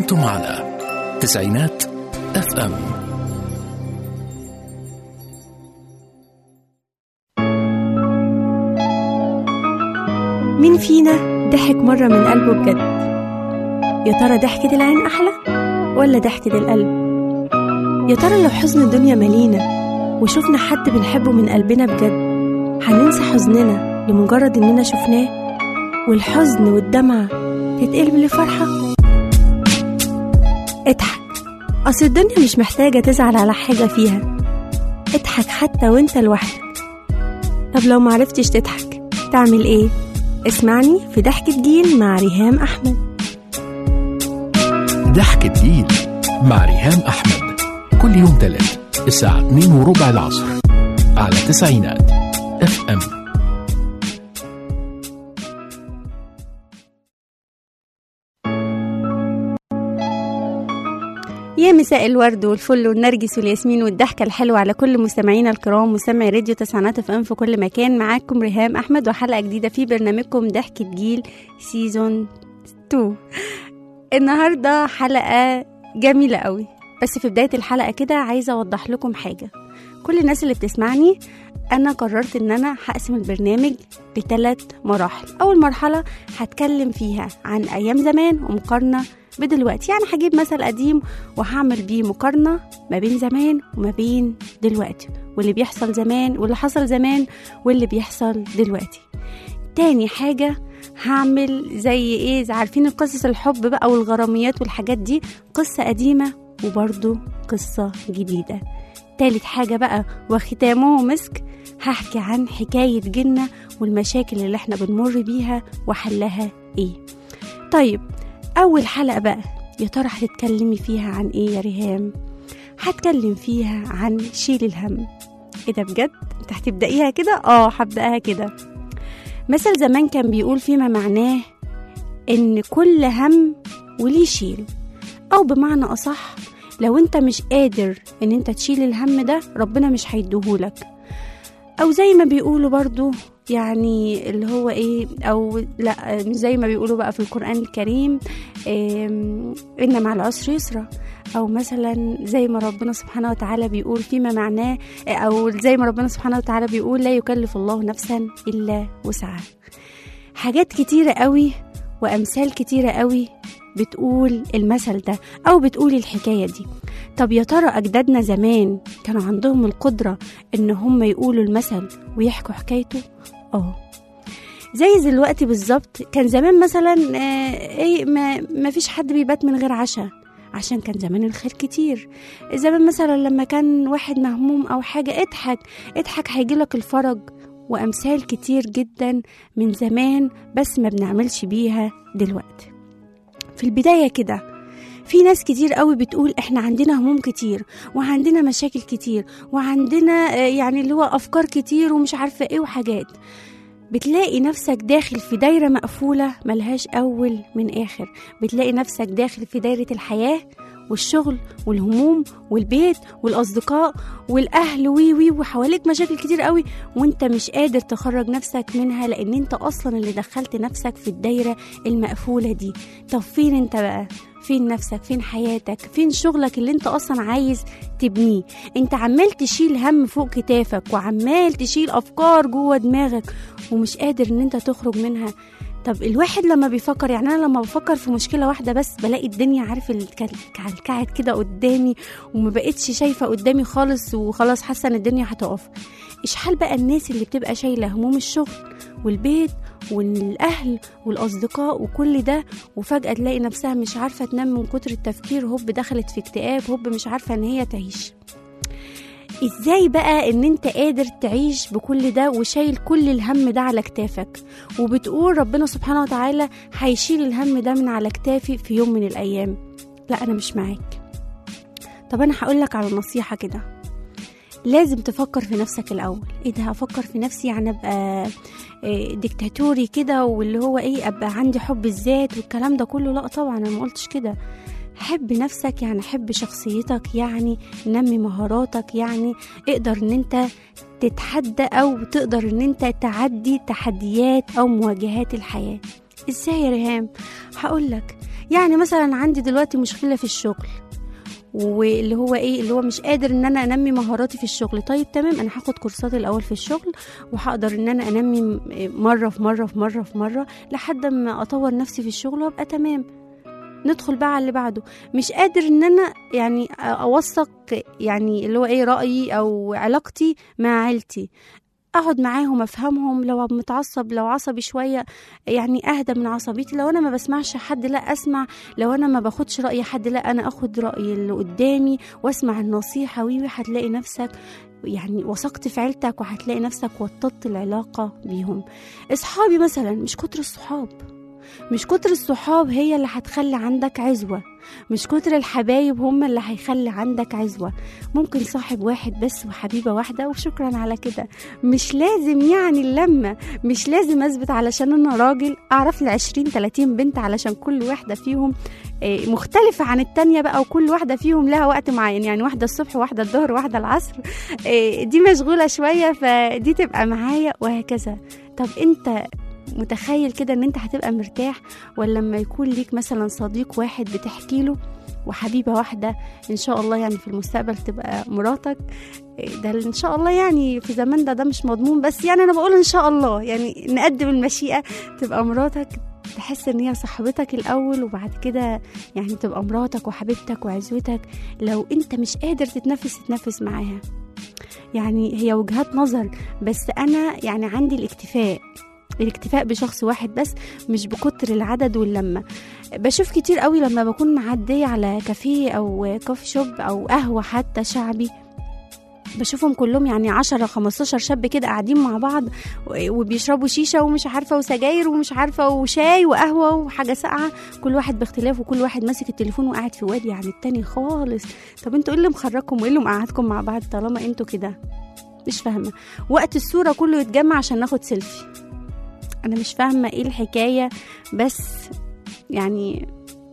أنتم على تسعينات اف ام مين فينا ضحك مرة من قلبه بجد يا ترى ضحكة العين أحلى ولا ضحكة القلب يا ترى لو حزن الدنيا مالينا وشفنا حد بنحبه من قلبنا بجد هننسى حزننا لمجرد إننا شفناه والحزن والدمعة تتقلب لفرحة اضحك أصل الدنيا مش محتاجة تزعل على حاجة فيها اضحك حتى وانت لوحدك طب لو معرفتش تضحك تعمل ايه؟ اسمعني في ضحكة جيل مع ريهام أحمد ضحكة جيل مع ريهام أحمد كل يوم تلات الساعة 2 وربع العصر على تسعينات اف ام يا مساء الورد والفل والنرجس والياسمين والضحكة الحلوة على كل مستمعينا الكرام مستمعي راديو تسعينات اف ام في كل مكان معاكم ريهام أحمد وحلقة جديدة في برنامجكم ضحكة جيل سيزون 2 النهاردة حلقة جميلة قوي بس في بداية الحلقة كده عايزة أوضح لكم حاجة كل الناس اللي بتسمعني أنا قررت إن أنا هقسم البرنامج لثلاث مراحل أول مرحلة هتكلم فيها عن أيام زمان ومقارنة بدلوقتي يعني هجيب مثل قديم وهعمل بيه مقارنة ما بين زمان وما بين دلوقتي واللي بيحصل زمان واللي حصل زمان واللي بيحصل دلوقتي تاني حاجة هعمل زي ايه زي عارفين القصص الحب بقى والغراميات والحاجات دي قصة قديمة وبرضو قصة جديدة تالت حاجة بقى وختامه مسك هحكي عن حكاية جنة والمشاكل اللي احنا بنمر بيها وحلها ايه طيب أول حلقة بقى يا ترى هتتكلمي فيها عن ايه يا ريهام هتكلم فيها عن شيل الهم ايه ده بجد انت هتبدأيها كده اه هبدأها كده مثل زمان كان بيقول فيما معناه ان كل هم وليه شيل او بمعنى اصح لو انت مش قادر ان انت تشيل الهم ده ربنا مش هيديهولك او زي ما بيقولوا برضو يعني اللي هو ايه او لا مش زي ما بيقولوا بقى في القرآن الكريم إم، ان مع العسر يسرا او مثلا زي ما ربنا سبحانه وتعالى بيقول فيما معناه او زي ما ربنا سبحانه وتعالى بيقول لا يكلف الله نفسا الا وسعها حاجات كتيرة قوي وامثال كتيرة قوي بتقول المثل ده او بتقول الحكاية دي طب يا ترى اجدادنا زمان كانوا عندهم القدرة ان هم يقولوا المثل ويحكوا حكايته اه زي دلوقتي بالظبط كان زمان مثلا آه، ايه ما, ما فيش حد بيبات من غير عشاء عشان كان زمان الخير كتير زمان مثلا لما كان واحد مهموم او حاجة اضحك اضحك هيجيلك الفرج وامثال كتير جدا من زمان بس ما بنعملش بيها دلوقتي في البداية كده في ناس كتير قوي بتقول احنا عندنا هموم كتير وعندنا مشاكل كتير وعندنا آه، يعني اللي هو افكار كتير ومش عارفة ايه وحاجات بتلاقي نفسك داخل في دايرة مقفولة ملهاش أول من آخر بتلاقي نفسك داخل في دايرة الحياة والشغل والهموم والبيت والأصدقاء والأهل وي وي وحواليك مشاكل كتير قوي وانت مش قادر تخرج نفسك منها لأن انت أصلا اللي دخلت نفسك في الدايرة المقفولة دي طب فين انت بقى فين نفسك فين حياتك فين شغلك اللي انت اصلا عايز تبنيه انت عمال تشيل هم فوق كتافك وعمال تشيل افكار جوه دماغك ومش قادر ان انت تخرج منها طب الواحد لما بيفكر يعني انا لما بفكر في مشكله واحده بس بلاقي الدنيا عارف الكعكعت كده قدامي وما بقتش شايفه قدامي خالص وخلاص حاسه ان الدنيا هتقف ايش حال بقى الناس اللي بتبقى شايله هموم الشغل والبيت والاهل والاصدقاء وكل ده وفجاه تلاقي نفسها مش عارفه تنام من كتر التفكير هوب دخلت في اكتئاب هوب مش عارفه ان هي تعيش ازاي بقى ان انت قادر تعيش بكل ده وشايل كل الهم ده على كتافك وبتقول ربنا سبحانه وتعالى هيشيل الهم ده من على كتافي في يوم من الايام لا انا مش معاك طب انا هقولك على نصيحة كده لازم تفكر في نفسك الاول ايه ده افكر في نفسي يعني ابقى إيه ديكتاتوري كده واللي هو ايه ابقى عندي حب الذات والكلام ده كله لا طبعا انا ما قلتش كده حب نفسك يعني حب شخصيتك يعني نمي مهاراتك يعني اقدر ان انت تتحدى او تقدر ان انت تعدي تحديات او مواجهات الحياة ازاي يا ريهام هقولك يعني مثلا عندي دلوقتي مشكله في الشغل واللي هو ايه اللي هو مش قادر ان انا انمي مهاراتي في الشغل طيب تمام انا هاخد كورسات الاول في الشغل وهقدر ان انا انمي م- مره في مره في مره في مره لحد ما اطور نفسي في الشغل وابقى تمام ندخل بقى على اللي بعده مش قادر ان انا يعني اوثق يعني اللي هو ايه رايي او علاقتي مع عيلتي اقعد معاهم افهمهم لو متعصب لو عصبي شويه يعني اهدى من عصبيتي لو انا ما بسمعش حد لا اسمع لو انا ما باخدش راي حد لا انا اخد راي اللي قدامي واسمع النصيحه وي هتلاقي نفسك يعني وثقت في عيلتك وهتلاقي نفسك وطدت العلاقه بيهم اصحابي مثلا مش كتر الصحاب مش كتر الصحاب هي اللي هتخلي عندك عزوة مش كتر الحبايب هم اللي هيخلي عندك عزوة ممكن صاحب واحد بس وحبيبة واحدة وشكرا على كده مش لازم يعني اللمة مش لازم اثبت علشان انا راجل اعرف لي 20 30 بنت علشان كل واحدة فيهم آه، مختلفة عن التانية بقى وكل واحدة فيهم لها وقت معين يعني واحدة الصبح واحدة الظهر واحدة العصر آه، دي مشغولة شوية فدي تبقى معايا وهكذا طب انت متخيل كده ان انت هتبقى مرتاح ولا لما يكون ليك مثلا صديق واحد بتحكي له وحبيبة واحدة ان شاء الله يعني في المستقبل تبقى مراتك ده ان شاء الله يعني في زمان ده ده مش مضمون بس يعني انا بقول ان شاء الله يعني نقدم المشيئة تبقى مراتك تحس ان هي صاحبتك الاول وبعد كده يعني تبقى مراتك وحبيبتك وعزوتك لو انت مش قادر تتنفس تتنفس معاها يعني هي وجهات نظر بس انا يعني عندي الاكتفاء الاكتفاء بشخص واحد بس مش بكتر العدد واللمه بشوف كتير قوي لما بكون معديه على كافيه او كوفي شوب او قهوه حتى شعبي بشوفهم كلهم يعني 10 15 شاب كده قاعدين مع بعض وبيشربوا شيشه ومش عارفه وسجاير ومش عارفه وشاي وقهوه وحاجه ساقعه كل واحد باختلاف وكل واحد ماسك التليفون وقاعد في وادي عن التاني خالص طب انتوا ايه اللي مخرجكم وايه اللي مقعدكم مع بعض طالما انتوا كده مش فاهمه وقت الصوره كله يتجمع عشان ناخد سيلفي انا مش فاهمه ايه الحكايه بس يعني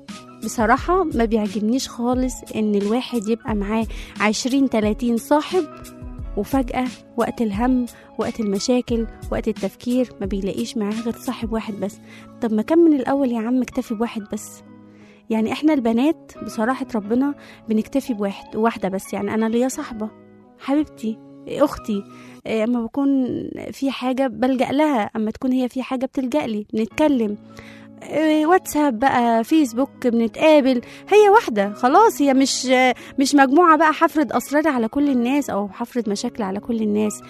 بصراحة ما بيعجبنيش خالص ان الواحد يبقى معاه عشرين تلاتين صاحب وفجأة وقت الهم وقت المشاكل وقت التفكير ما بيلاقيش معاه غير صاحب واحد بس طب ما كان من الأول يا عم اكتفي بواحد بس يعني احنا البنات بصراحة ربنا بنكتفي بواحد واحدة بس يعني أنا ليا صاحبة حبيبتي اختي إيه، اما بكون في حاجه بلجا لها اما تكون هي في حاجه بتلجا لي بنتكلم إيه، واتساب بقى فيسبوك بنتقابل هي واحده خلاص هي مش مش مجموعه بقى حفرض اسراري على كل الناس او حفرض مشاكل على كل الناس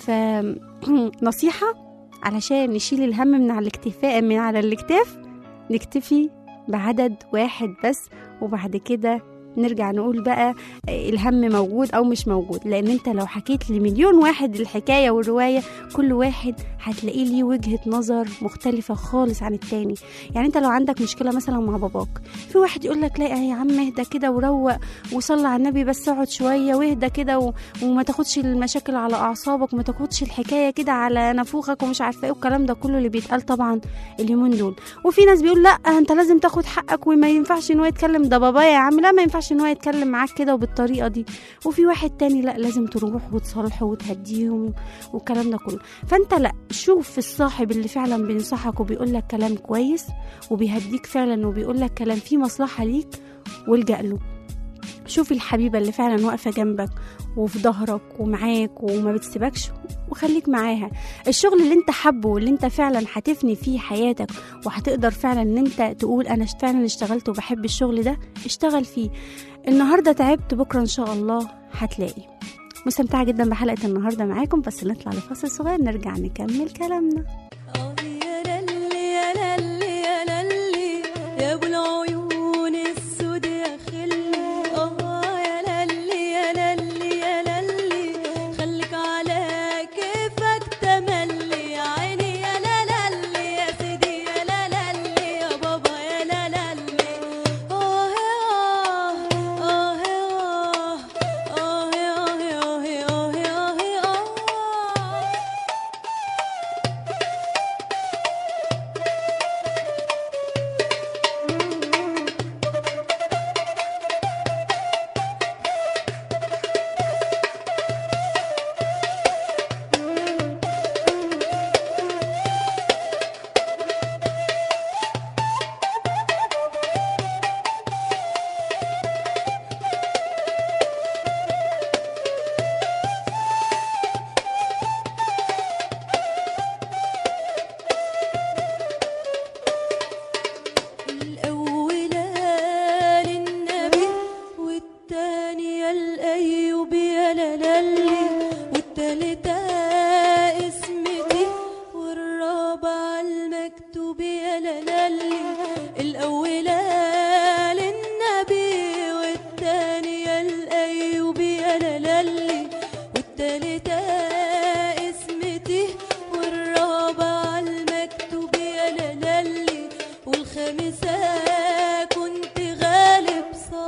فنصيحه علشان نشيل الهم من على الاكتفاء من على الاكتاف نكتفي بعدد واحد بس وبعد كده نرجع نقول بقى الهم موجود او مش موجود لان انت لو حكيت لمليون واحد الحكايه والروايه كل واحد هتلاقيه ليه وجهه نظر مختلفه خالص عن التاني يعني انت لو عندك مشكله مثلا مع باباك في واحد يقول لك لا يا عم اهدى كده وروق وصلي على النبي بس اقعد شويه واهدى كده و... وما تاخدش المشاكل على اعصابك وما تاخدش الحكايه كده على نافوخك ومش عارفه ايه والكلام ده كله اللي بيتقال طبعا اليومين دول وفي ناس بيقول لا انت لازم تاخد حقك وما ينفعش ان هو يتكلم ده بابايا يا عم لا ما ينفعش ان هو يتكلم معاك كده وبالطريقه دي وفي واحد تاني لا لازم تروح وتصالحه وتهديهم والكلام ده كله فانت لا شوف في الصاحب اللي فعلا بينصحك وبيقول لك كلام كويس وبيهديك فعلا وبيقول لك كلام فيه مصلحه ليك والجأ له شوف الحبيبة اللي فعلا واقفة جنبك وفي ظهرك ومعاك وما بتسيبكش وخليك معاها الشغل اللي انت حبه واللي انت فعلا هتفني فيه حياتك وهتقدر فعلا ان انت تقول انا فعلا اشتغلت وبحب الشغل ده اشتغل فيه النهاردة تعبت بكرة ان شاء الله هتلاقي مستمتعة جدا بحلقة النهاردة معاكم بس نطلع لفاصل صغير نرجع نكمل كلامنا آه يا للي يا للي يا للي يا ابو العيون السود يا خلي اه يا للي يا للي يا للي خليك على كيفك تملي يا عيني يا للي يا سيدي يا للي يا بابا يا للي اه اه اه اه اه اه اه اه اه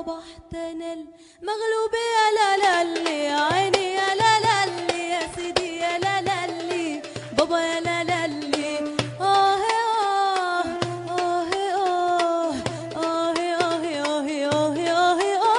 صبحت انا المغلوب يا لا لا لي يا عيني يا لا لا لي يا سيدي يا لا لا لي بابا يا لا لا لي آه آه آه آه آه آه آه آه آه آه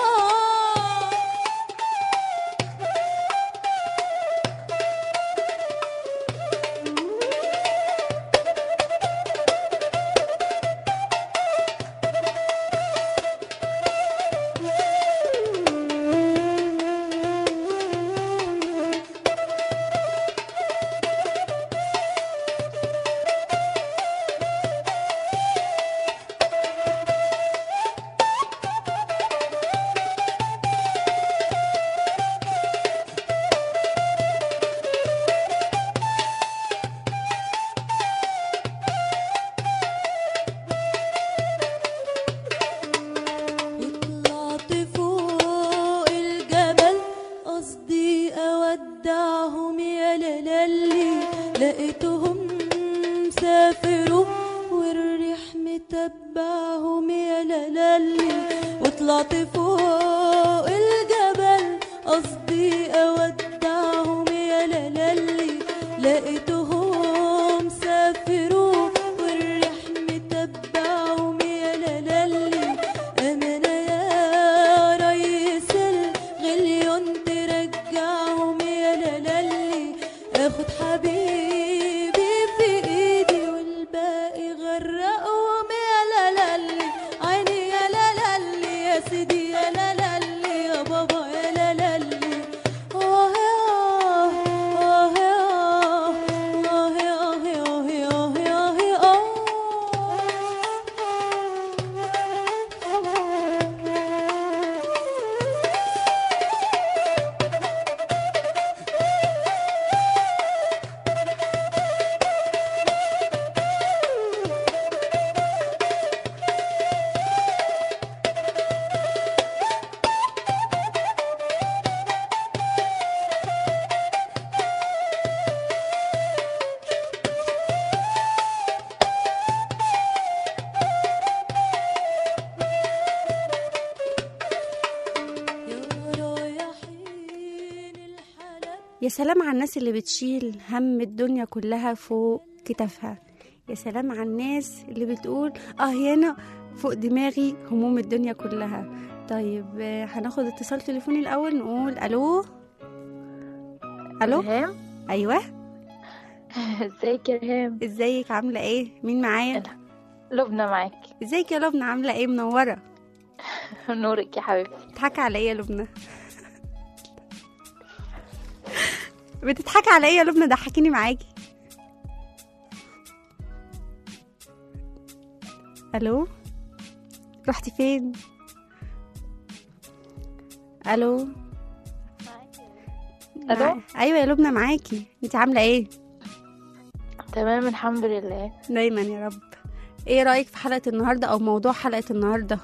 وطلعت فوق الجبل قصدي اودعهم يا لالي لقيتهم سافروا والريح متبعهم يا لالي وطلعت فوق الجبل قصدي اودعهم يا لالي لقيتهم سافروا والريح متبعهم يا لالي أمانة يا ريس الغليون ترجعهم يا لالي اخد حبيبي في ايدي والباقي غرقهم يا لالي عيني يا لالي يا سيدي يا لالي يا بابا يا لالي آه آه آه آه آه آه آه آه يا رايحين الحلب يا سلام على الناس اللي بتشيل هم الدنيا كلها فوق كتافها يا سلام على الناس اللي بتقول اه هنا فوق دماغي هموم الدنيا كلها طيب آه، هناخد اتصال تليفوني الاول نقول الو الو ريهام ايوه ازيك يا ريهام ازيك عامله ايه مين معايا لبنى معاكي ازيك يا لبنى عامله ايه منوره نورك يا حبيبتي بتضحكي على ايه يا لبنى بتضحكي على ايه يا لبنى ضحكيني معاكي الو رحتي فين الو الو مع- ايوه يا لبنى معاكي انت عامله ايه تمام الحمد لله دايما يا رب ايه رايك في حلقه النهارده او موضوع حلقه النهارده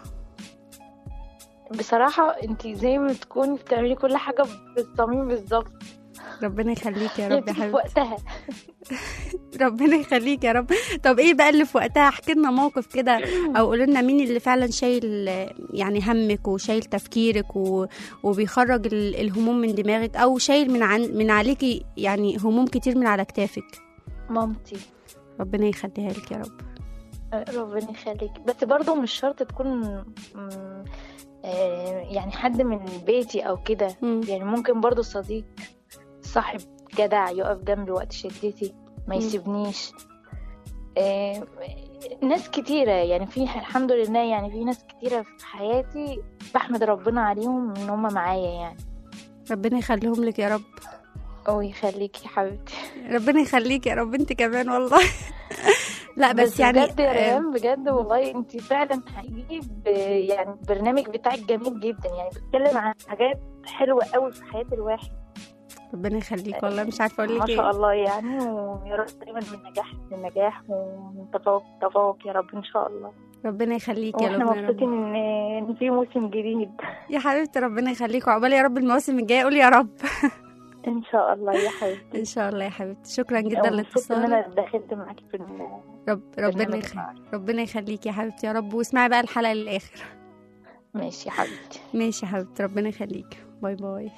بصراحة انتي زي ما تكوني بتعملي كل حاجة بالصميم بالظبط ربنا يخليك يا هي رب يا بتيجي في حبيبتي وقتها ربنا يخليك يا رب طب ايه بقى اللي في وقتها احكي لنا موقف كده او قولوا لنا مين اللي فعلا شايل يعني همك وشايل تفكيرك و... وبيخرج ال- الهموم من دماغك او شايل من عن... من عليكي يعني هموم كتير من على كتافك مامتي ربنا يخليها لك يا رب ربنا يخليك بس برضو مش شرط تكون مم، آه، يعني حد من بيتي او كده مم. يعني ممكن برضو صديق صاحب جدع يقف جنبي وقت شدتي ما مم. يسيبنيش آه، ناس كتيرة يعني في الحمد لله يعني في ناس كتيرة في حياتي بحمد ربنا عليهم ان هم معايا يعني ربنا يخليهم لك يا رب ويخليك يا حبيبتي ربنا يخليك يا رب انت كمان والله لا بس, يعني بجد يا آه، ريان بجد والله انت فعلا حقيقي ب- يعني البرنامج بتاعك جميل جدا يعني بتتكلم عن حاجات حلوة قوي في حياة الواحد ربنا يخليك والله مش عارفه اقول ما لك شاء ايه الله يعني ويا رب دايما من نجاح لنجاح ومن تفوق تفوق يا رب ان شاء الله ربنا يخليك يا واحنا لبنى يا رب. مبسوطين ان ان في موسم جديد يا حبيبتي ربنا يخليك وعقبال يا رب المواسم الجايه قولي يا رب ان شاء الله يا حبيبتي ان شاء الله يا حبيبتي شكرا جدا مبسوطة ان لاتصالك انا دخلت معاكي في ال- رب ربنا برنامج يخ... معاك. ربنا يخليك يا حبيبتي يا رب واسمعي بقى الحلقه للاخر ماشي يا حبيبتي ماشي يا حبيبتي ربنا يخليك باي باي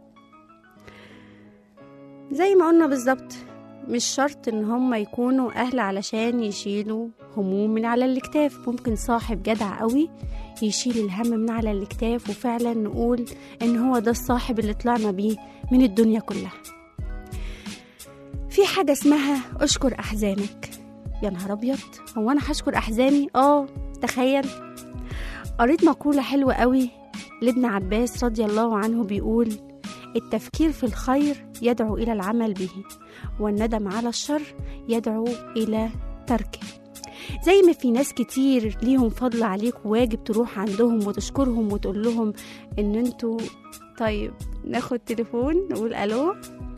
زي ما قلنا بالظبط مش شرط ان هم يكونوا اهل علشان يشيلوا هموم من على الاكتاف ممكن صاحب جدع قوي يشيل الهم من على الاكتاف وفعلا نقول ان هو ده الصاحب اللي طلعنا بيه من الدنيا كلها في حاجة اسمها اشكر احزانك يا نهار ابيض هو انا هشكر احزاني اه تخيل قريت مقولة حلوة قوي لابن عباس رضي الله عنه بيقول التفكير في الخير يدعو إلى العمل به والندم على الشر يدعو إلى تركه زي ما في ناس كتير ليهم فضل عليك وواجب تروح عندهم وتشكرهم وتقول لهم ان انتوا طيب ناخد تليفون نقول الو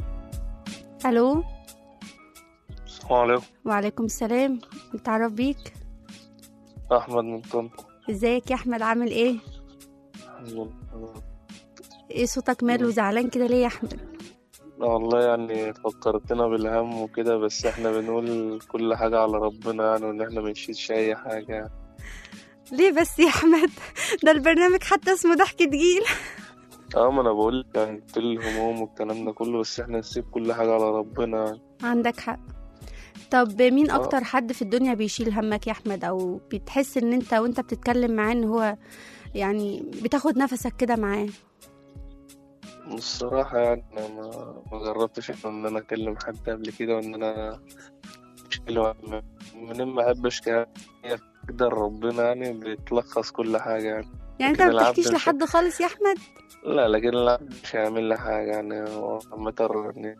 الو السلام عليكم وعليكم السلام نتعرف بيك أحمد من طنطا ازيك يا احمد عامل ايه الحمد لله ايه صوتك ماله زعلان كده ليه يا احمد والله يعني فكرتنا بالهم وكده بس احنا بنقول كل حاجة على ربنا يعني وإن احنا منشيلش أي حاجة يعني. ليه بس يا احمد ده البرنامج حتى اسمه ضحكة جيل اه ما أنا بقول لك يعني كل الهموم والكلام ده كله بس احنا نسيب كل حاجة على ربنا يعني. عندك حق طب مين آه. اكتر حد في الدنيا بيشيل همك يا احمد او بتحس ان انت وانت بتتكلم معاه ان هو يعني بتاخد نفسك كده معاه الصراحة يعني أنا ما ما جربتش إن أنا أكلم حد قبل كده وإن أنا أشيله هم. من ما أحبش كده كده ربنا يعني بيتلخص كل حاجة يعني يعني انت لكن ما العبد بتحكيش مش- لحد خالص يا احمد لا لكن العبد مش هيعمل لي حاجة يعني هو عامة يعني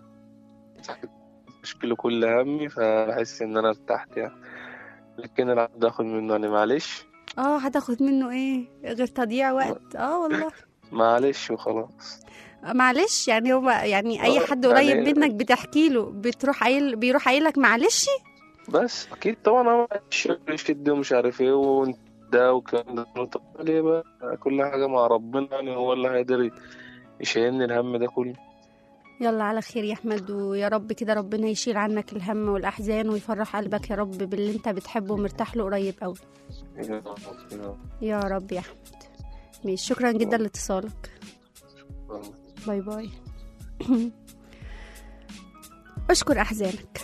أشكله كل همي فبحس إن أنا ارتحت يعني لكن العبد آخد منه يعني معلش اه هتاخد منه ايه غير تضييع وقت اه والله معلش وخلاص معلش يعني هو يعني اي آه، حد قريب يعني- منك بتحكي له بتروح قايل بيروح قايل لك معلش بس أكيد طبعا هو الشغل يشد ومش عارف إيه وأنت ده والكلام ده كله. طب ليه بقى كل حاجة مع ربنا يعني هو اللي هيقدر يشيلني الهم ده كله يلا على خير يا احمد ويا رب كده ربنا يشيل عنك الهم والاحزان ويفرح قلبك يا رب باللي انت بتحبه ومرتاح له قريب قوي يا رب، يا رب. يا رب يا احمد ماشي شكرا جدا لاتصالك باي باي اشكر احزانك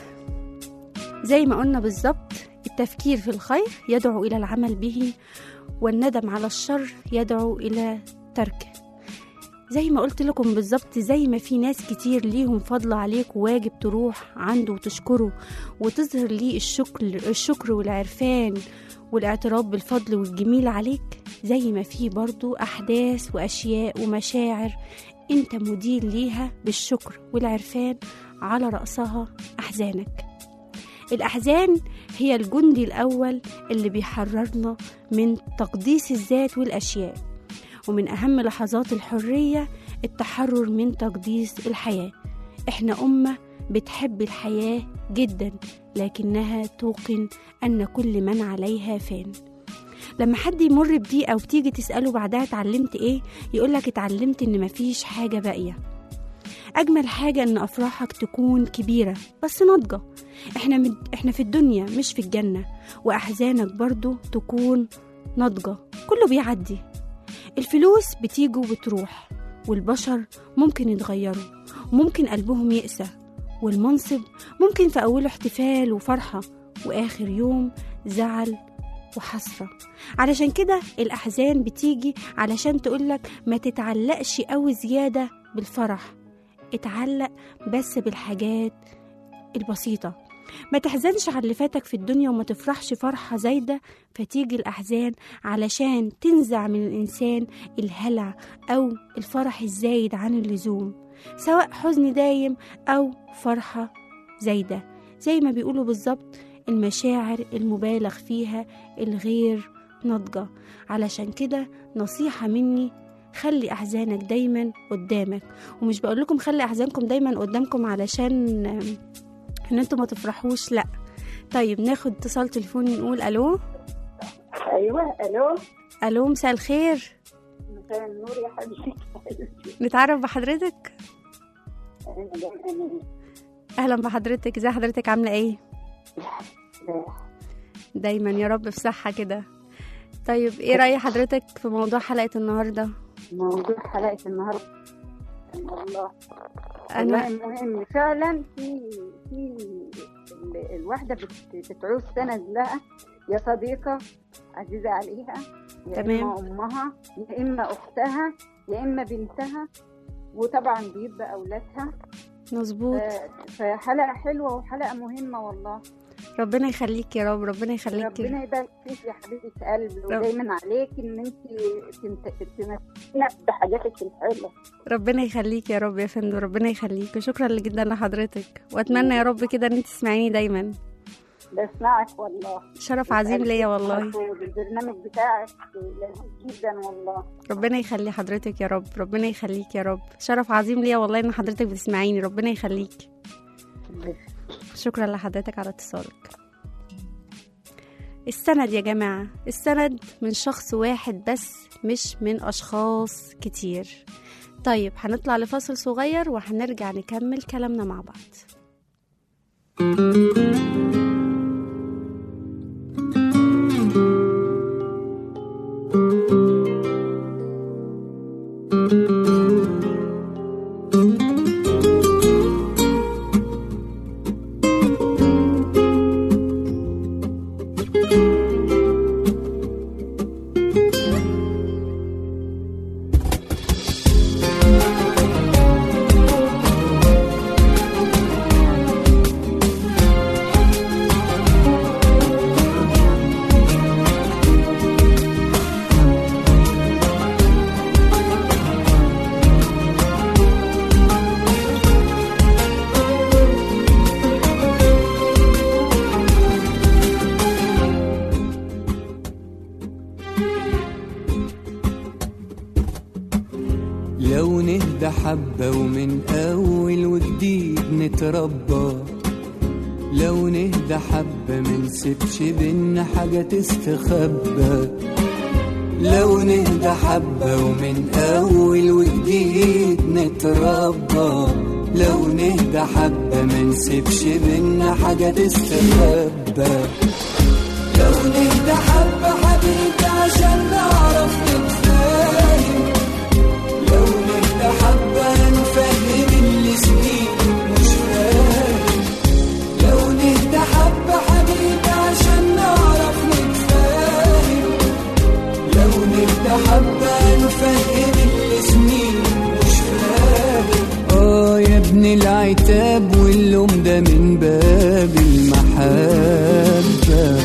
زي ما قلنا بالظبط التفكير في الخير يدعو الى العمل به والندم على الشر يدعو الى تركه زي ما قلت لكم بالظبط زي ما في ناس كتير ليهم فضل عليك وواجب تروح عنده وتشكره وتظهر ليه الشكر الشكر والعرفان والاعتراف بالفضل والجميل عليك زي ما في برضو أحداث وأشياء ومشاعر أنت مدير ليها بالشكر والعرفان على رأسها أحزانك الأحزان هي الجندي الأول اللي بيحررنا من تقديس الذات والأشياء ومن أهم لحظات الحرية التحرر من تقديس الحياة إحنا أمة بتحب الحياة جدا لكنها توقن أن كل من عليها فان لما حد يمر بضيقة وبتيجي تسأله بعدها اتعلمت ايه يقولك اتعلمت ان مفيش حاجة باقية أجمل حاجة إن أفراحك تكون كبيرة بس ناضجة إحنا مد... إحنا في الدنيا مش في الجنة وأحزانك برضو تكون ناضجة كله بيعدي الفلوس بتيجي وبتروح والبشر ممكن يتغيروا وممكن قلبهم يقسى والمنصب ممكن في أوله احتفال وفرحة وآخر يوم زعل وحسرة علشان كده الأحزان بتيجي علشان تقولك ما تتعلقش قوي زيادة بالفرح اتعلق بس بالحاجات البسيطة ما تحزنش على اللي فاتك في الدنيا وما تفرحش فرحة زايدة فتيجي الأحزان علشان تنزع من الإنسان الهلع أو الفرح الزايد عن اللزوم سواء حزن دايم أو فرحة زايدة زي ما بيقولوا بالظبط المشاعر المبالغ فيها الغير ناضجة علشان كده نصيحة مني خلي أحزانك دايما قدامك ومش بقول لكم خلي أحزانكم دايما قدامكم علشان ان انتوا ما تفرحوش لا طيب ناخد اتصال تليفوني نقول الو ايوه الو الو مساء الخير مساء النور يا حبيبتي نتعرف بحضرتك انا مدام امين اهلا بحضرتك ازي حضرتك عامله ايه دايما يا رب في صحه كده طيب ايه رأي حضرتك في موضوع حلقة النهاردة موضوع حلقة النهاردة والله انا والله مهم فعلا في في ال- الواحدة بت- بتعوز سند لها يا صديقة عزيزة عليها يا تمام. إما أمها يا إما أختها يا إما بنتها وطبعا بيبقى أولادها مظبوط ف- فحلقة حلوة وحلقة مهمة والله ربنا يخليك يا رب ربنا يخليك ربنا يبارك فيك يا حبيبة قلبي رب- ودايما عليك إن أنت تمت- تمتعينا بحاجاتك الحلوة ربنا يخليك يا رب يا فندم ربنا يخليك وشكرا جدا لحضرتك واتمنى يا رب كده ان انت تسمعيني دايما بسمعك والله شرف عظيم ليا والله البرنامج بتاعك لذيذ جدا والله ربنا يخلي حضرتك يا رب ربنا يخليك يا رب شرف عظيم ليا والله ان حضرتك بتسمعيني ربنا يخليك شكرا لحضرتك على اتصالك السند يا جماعة السند من شخص واحد بس مش من أشخاص كتير طيب هنطلع لفاصل صغير وهنرجع نكمل كلامنا مع بعض لو نهدى حبة ومن أول وجديد نتربى لو نهدى حبة منسيبش بينا حاجة تستخبى لو نهدى حبة ومن أول وجديد نتربى لو نهدى حبة منسيبش بينا حاجة تستخبى لو نهدى حبة حبيبي عشان نعرف نتفاهم لو نهدى حبة نفهم اللي سنين مش فاهم لو نهدى حبة حبيبي عشان نعرف نتفاهم لو نهدى حبة نفهم اللي سنين مش فاهم اه يا ابن العتاب واللوم ده من باب المحبة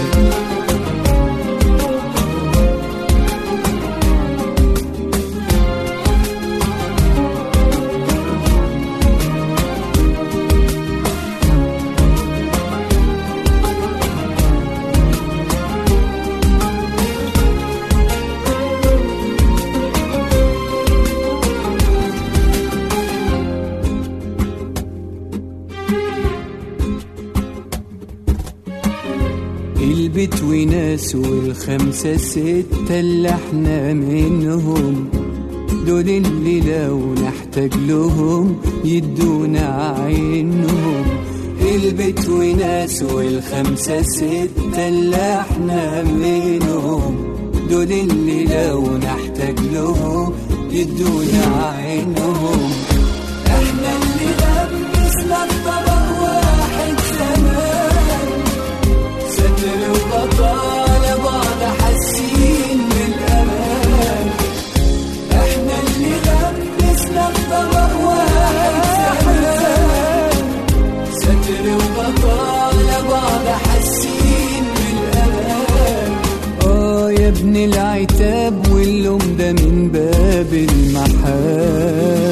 البيت وناس والخمسة ستة اللي احنا منهم دول اللي لو نحتاج لهم يدونا عينهم البيت وناس والخمسة ستة اللي احنا منهم دول اللي لو نحتاج لهم يدونا عينهم احنا اللي لبسنا الطبق واحد زمان ستر وغطاء لبعض حاسين بالامان احنا اللي لبسنا الطبق واحد زمان ستر وغطاء لبعض حاسين بالامان اه يا ابن العتاب واللوم ده من باب المحبه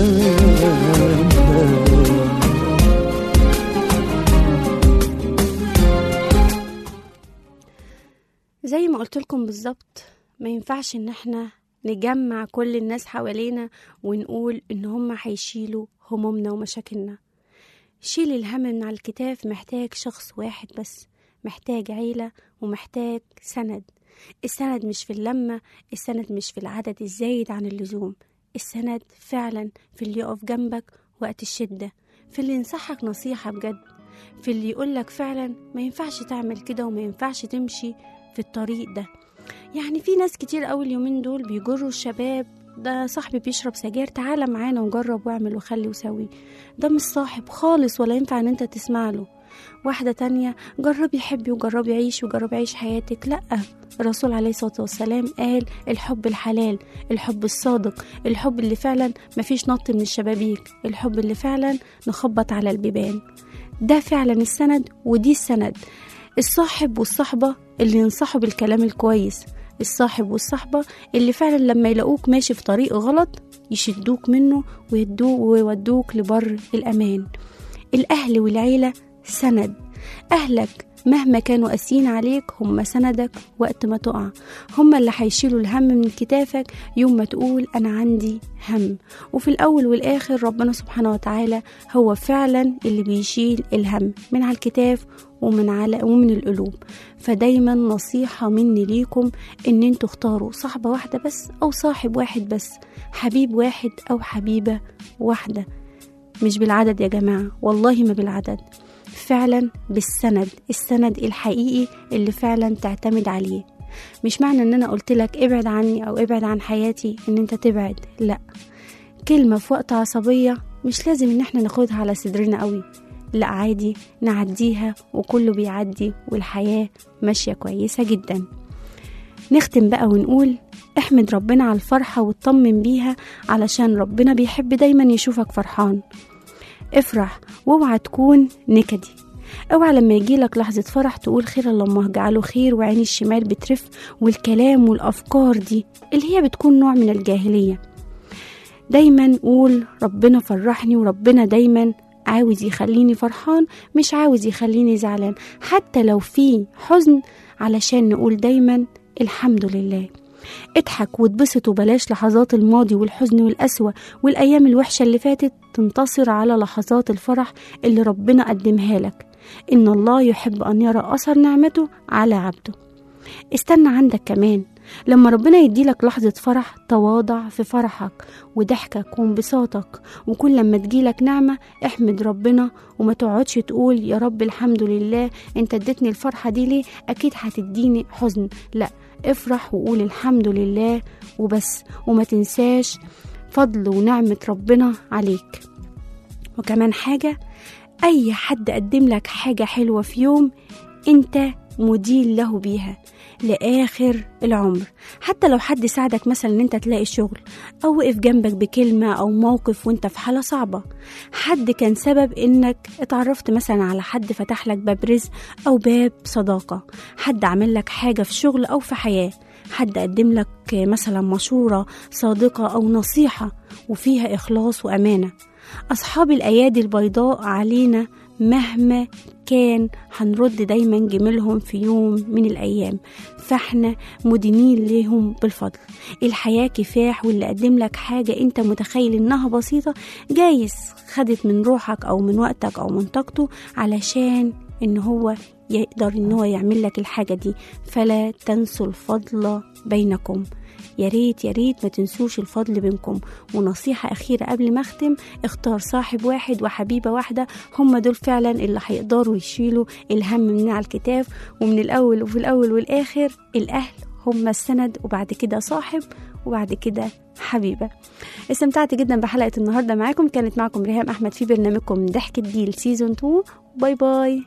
زي ما قلت لكم بالظبط ما ينفعش ان احنا نجمع كل الناس حوالينا ونقول ان هم هيشيلوا همومنا ومشاكلنا شيل الهم من على الكتاف محتاج شخص واحد بس محتاج عيلة ومحتاج سند السند مش في اللمة السند مش في العدد الزايد عن اللزوم السند فعلا في اللي يقف جنبك وقت الشدة في اللي ينصحك نصيحة بجد في اللي يقولك فعلا ما ينفعش تعمل كده وما ينفعش تمشي في الطريق ده يعني في ناس كتير قوي اليومين دول بيجروا الشباب ده صاحبي بيشرب سجاير تعالى معانا وجرب واعمل وخلي وسوي ده مش صاحب خالص ولا ينفع ان انت تسمع له واحدة تانية جربي حبي وجربي عيشي وجربي عيش حياتك لأ الرسول عليه الصلاة والسلام قال الحب الحلال الحب الصادق الحب اللي فعلا مفيش نط من الشبابيك الحب اللي فعلا نخبط على البيبان ده فعلا السند ودي السند الصاحب والصحبة اللي ينصحوا بالكلام الكويس الصاحب والصحبة اللي فعلا لما يلاقوك ماشي في طريق غلط يشدوك منه ويدوك ويودوك لبر الأمان الأهل والعيلة سند أهلك مهما كانوا قاسيين عليك هم سندك وقت ما تقع هم اللي هيشيلوا الهم من كتافك يوم ما تقول أنا عندي هم وفي الأول والآخر ربنا سبحانه وتعالى هو فعلا اللي بيشيل الهم من على الكتاف ومن على ومن القلوب فدايما نصيحة مني ليكم ان انتوا اختاروا صاحبة واحدة بس او صاحب واحد بس حبيب واحد او حبيبة واحدة مش بالعدد يا جماعة والله ما بالعدد فعلا بالسند السند الحقيقي اللي فعلا تعتمد عليه مش معنى ان انا قلت لك ابعد عني او ابعد عن حياتي ان انت تبعد لا كلمة في وقت عصبية مش لازم ان احنا ناخدها على صدرنا قوي لا عادي نعديها وكله بيعدي والحياة ماشية كويسة جدا نختم بقى ونقول احمد ربنا على الفرحة واطمن بيها علشان ربنا بيحب دايما يشوفك فرحان افرح واوعى تكون نكدي اوعى لما يجيلك لحظة فرح تقول خير اللهم اجعله خير وعين الشمال بترف والكلام والأفكار دي اللي هي بتكون نوع من الجاهلية دايما قول ربنا فرحني وربنا دايما عاوز يخليني فرحان مش عاوز يخليني زعلان حتى لو في حزن علشان نقول دايما الحمد لله اضحك واتبسط وبلاش لحظات الماضي والحزن والقسوة والأيام الوحشة اللي فاتت تنتصر على لحظات الفرح اللي ربنا قدمها لك إن الله يحب أن يرى أثر نعمته على عبده استنى عندك كمان لما ربنا يديلك لحظة فرح تواضع في فرحك وضحكك وانبساطك وكل لما تجيلك نعمة احمد ربنا وما تقعدش تقول يا رب الحمد لله انت اديتني الفرحة دي ليه اكيد هتديني حزن لا افرح وقول الحمد لله وبس وما تنساش فضل ونعمة ربنا عليك وكمان حاجة أي حد قدم لك حاجة حلوة في يوم أنت مدين له بيها لآخر العمر حتى لو حد ساعدك مثلا ان انت تلاقي شغل او وقف جنبك بكلمة او موقف وانت في حالة صعبة حد كان سبب انك اتعرفت مثلا على حد فتح لك باب رزق او باب صداقة حد عمل لك حاجة في شغل او في حياة حد قدم لك مثلا مشورة صادقة او نصيحة وفيها اخلاص وامانة اصحاب الايادي البيضاء علينا مهما كان هنرد دايما جميلهم في يوم من الأيام فاحنا مدينين ليهم بالفضل الحياة كفاح واللي قدم لك حاجة انت متخيل انها بسيطة جايز خدت من روحك او من وقتك او من طاقته علشان ان هو يقدر ان هو يعمل لك الحاجة دي فلا تنسوا الفضل بينكم يا ريت يا ريت ما تنسوش الفضل بينكم ونصيحة أخيرة قبل ما أختم اختار صاحب واحد وحبيبة واحدة هم دول فعلا اللي هيقدروا يشيلوا الهم من على الكتاف ومن الأول وفي الأول والآخر الأهل هم السند وبعد كده صاحب وبعد كده حبيبة استمتعت جدا بحلقة النهاردة معاكم كانت معكم ريهام أحمد في برنامجكم ضحك الديل سيزون 2 باي باي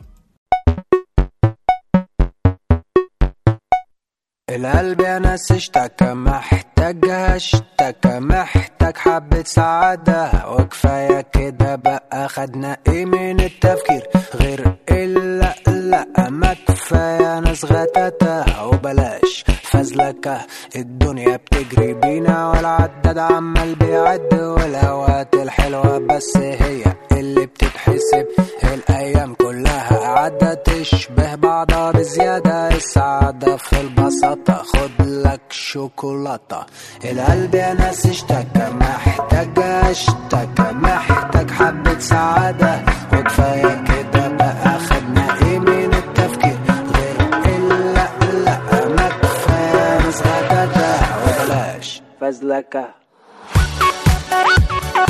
القلب يا ناس اشتكى محتاج اشتكى محتاج حبة سعادة وكفاية كده بقى خدنا ايه من التفكير غير الا لا ما كفاية ناس غتاتة وبلاش فزلكة الدنيا بتجري بينا والعداد عمال بيعد والاوقات الحلوة بس هي اللي بتتحسب الايام كلها عدت تشبه بعضها بزيادة السعادة في البساطة خد لك شوكولاتة القلب يا ناس اشتكى محتاج اشتكى محتاج حبة سعادة وكفاية كده بقى خدنا ايه من التفكير غير الا لا ما كفاية ناس غداتة وبلاش فزلكة